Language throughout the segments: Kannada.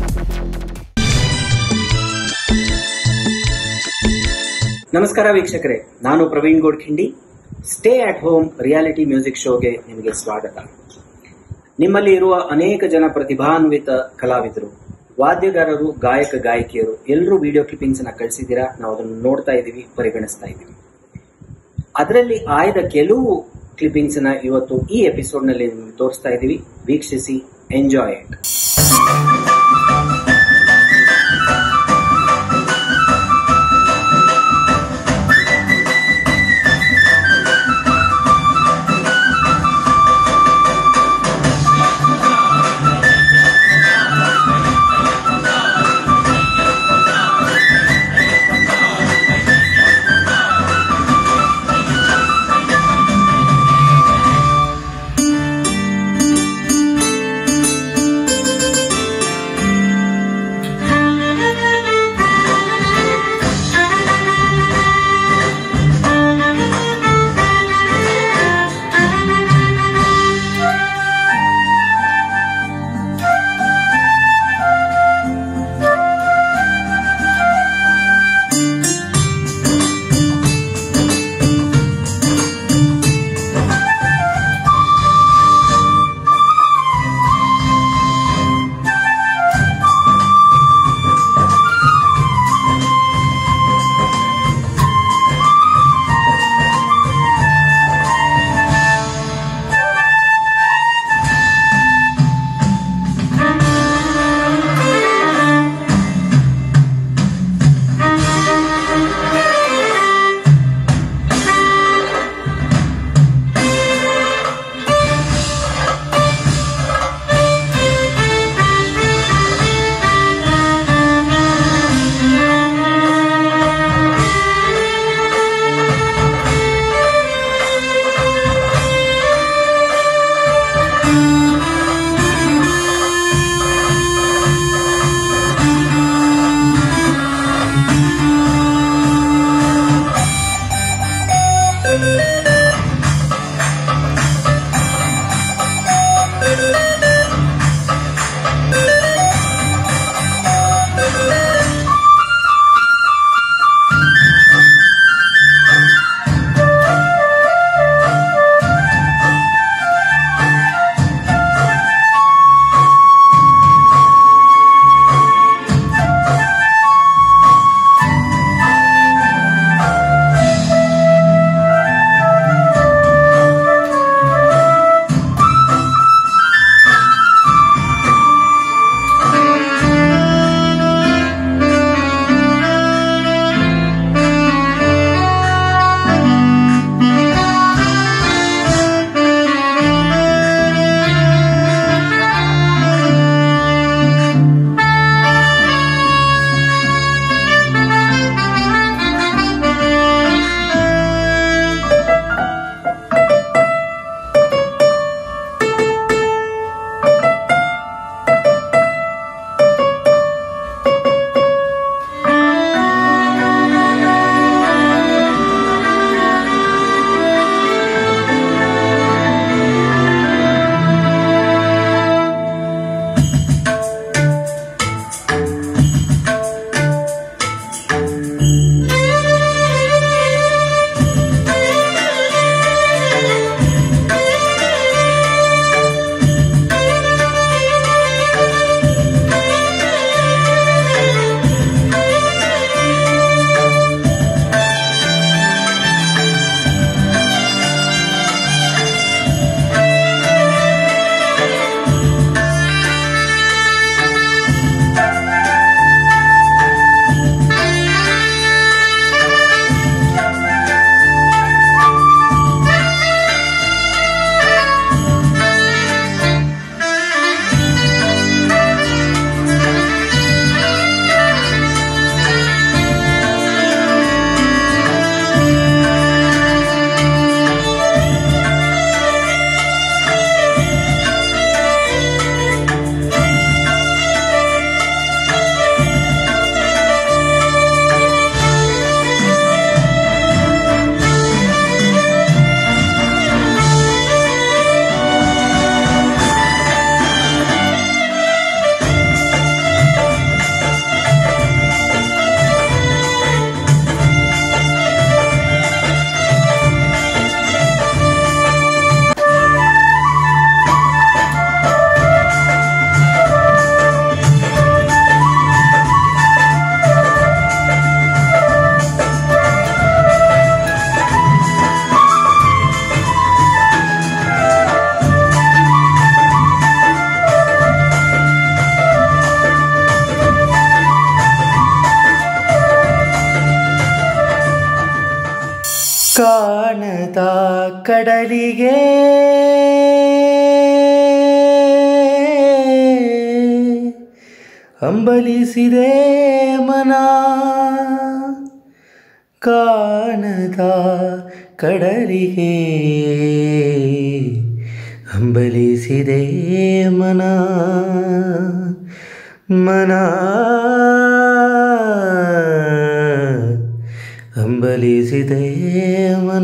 ನಮಸ್ಕಾರ ವೀಕ್ಷಕರೇ ನಾನು Praveen Godkhindi stay at home reality music ಶೋಗೆ ನಿಮಗೆ ಸ್ವಾಗತ ನಿಮ್ಮಲ್ಲಿ ಇರುವ ಅನೇಕ ಜನ ಪ್ರತಿಭಾನ್ವಿತ ಕಲಾವಿದರು ವಾದ್ಯಗಾರರು ಗಾಯಕ ಗಾಯಕಿಯರು ಎಲ್ಲರೂ ವಿಡಿಯೋ ಕ್ಲಿಪ್ಪಿಂಗ್ಸ್ ಅನ್ನ ಕಳಿಸಿದ್ದೀರಾ ನಾವು ಅದನ್ನು ನೋಡ್ತಾ ಇದ್ದೀವಿ ಪರಿಗಣಿಸ್ತಾ ಇದ್ದೀವಿ ಅದರಲ್ಲಿ ಆಯ್ದ ಕೆಲವು ಕ್ಲಿಪ್ಪಿಂಗ್ಸ್ ಅನ್ನ ಇವತ್ತು ಈ ಎಪಿಸೋಡ್ ನಲ್ಲಿ ನಿಮಗೆ ತೋರಿಸ್ತಾ ಇದ್ದೀವಿ ವೀಕ್ಷಿಸಿ ಎಂಜಾಯ್ ಇಟ್ ಕಾಣದ ಕಡಲಿಗೆ ಹಂಬಲಿಸಿದೆ ಮನ ಕಾಣದ ಕಡಲಿಗೆ ಹಂಬಲಿಸಿದೆ ಮನ ಮನ ಹಂಬಲಿಸಿದೆ ಮನ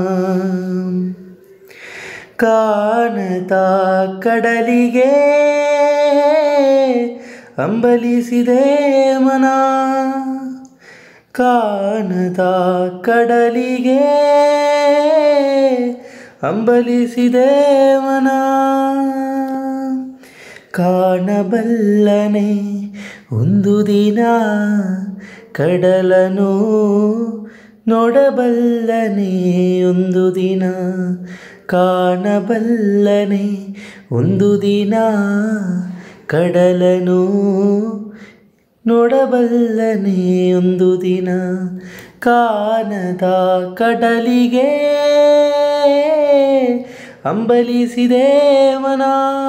ಕಾಣದ ಕಡಲಿಗೆ ಹಂಬಲಿಸಿದೆ ಮನ ಕಾಣದ ಕಡಲಿಗೆ ಹಂಬಲಿಸಿದೆ ಮನ ಕಾಣಬಲ್ಲನೆ ಒಂದು ದಿನ ಕಡಲನು ನೋಡಬಲ್ಲನೆ ಒಂದು ದಿನ ಕಾಣಬಲ್ಲನೆ ಒಂದು ದಿನ ಕಡಲನು ನೋಡಬಲ್ಲನೆ ಒಂದು ದಿನ ಕಾಣದ ಕಡಲಿಗೆ ಹಂಬಲಿಸಿದೆ ಮನ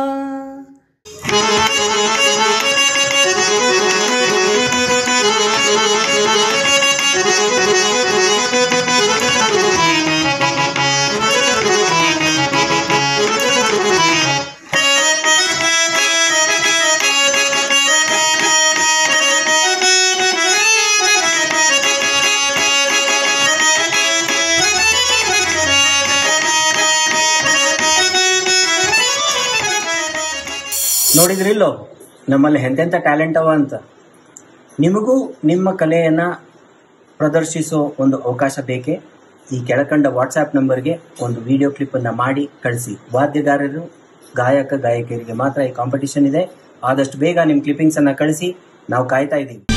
ನೋಡಿದ್ರಿಲ್ಲೋ ನಮ್ಮಲ್ಲಿ ಎಂತೆಂಥ ಟ್ಯಾಲೆಂಟ್ ಅವ ಅಂತ ನಿಮಗೂ ನಿಮ್ಮ ಕಲೆಯನ್ನ ಪ್ರದರ್ಶಿಸೋ ಒಂದು ಅವಕಾಶ ಬೇಕೇ ಈ ಕೆಳಕಂಡ ವಾಟ್ಸ್ಆ್ಯಪ್ ನಂಬರ್ಗೆ ಒಂದು ವಿಡಿಯೋ ಕ್ಲಿಪ್ಪನ್ನು ಮಾಡಿ ಕಳಿಸಿ ವಾದ್ಯಗಾರರು ಗಾಯಕ ಗಾಯಕಿಯರಿಗೆ ಮಾತ್ರ ಈ ಕಾಂಪಿಟಿಷನ್ ಇದೆ ಆದಷ್ಟು ಬೇಗ ನಿಮ್ಮ ಕ್ಲಿಪ್ಪಿಂಗ್ಸನ್ನು ಕಳಿಸಿ ನಾವು ಕಾಯ್ತಾ ಇದ್ದೀವಿ